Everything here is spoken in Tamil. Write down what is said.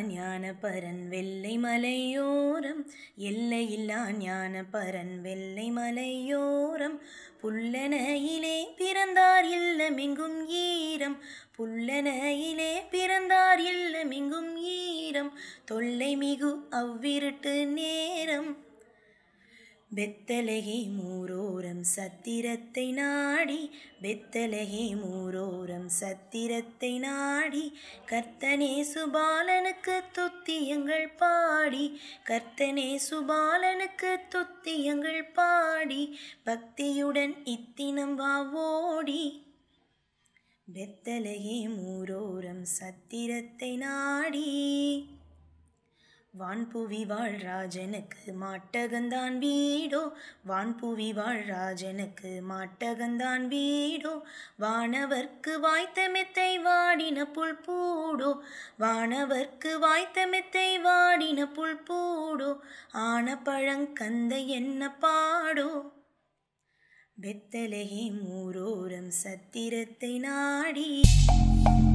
ஞான பரன் வெள்ளை மலையோரம் எல்லையில்லா ஞான பரன் வெள்ளை மலையோரம் புல்லனையிலே பிறந்தார் இல்லமெங்கும் ஈரம் புல்லனையிலே பிறந்தார் இல்லமெங்கும் ஈரம் தொல்லை மிகு அவ்விருட்டு நேரம் பெத்தலகே மூரோரம் சத்திரத்தை நாடி பெத்தலகே மூரோரம் சத்திரத்தை நாடி கர்த்தனே சுபாலனுக்கு துத்தியங்கள் பாடி கர்த்தனே சுபாலனுக்கு துத்தியங்கள் பாடி பக்தியுடன் இத்தினம் வாவோடி பெத்தலகே மூரோரம் சத்திரத்தை நாடி வான்புவி வாழ் ராஜனுக்கு மாட்டகந்தான் வீடோ வான்புவி வாழ் ராஜனுக்கு மாட்டகந்தான் வீடோ வானவர்க்கு வாய்த்த மெத்தை வாடின புல் பூடோ வானவர்க்கு வாய்த்த மெத்தை வாடின புல் பூடோ ஆன பழங்கந்த என்ன பாடோ பெத்தலகே மூரோரம் சத்திரத்தை நாடி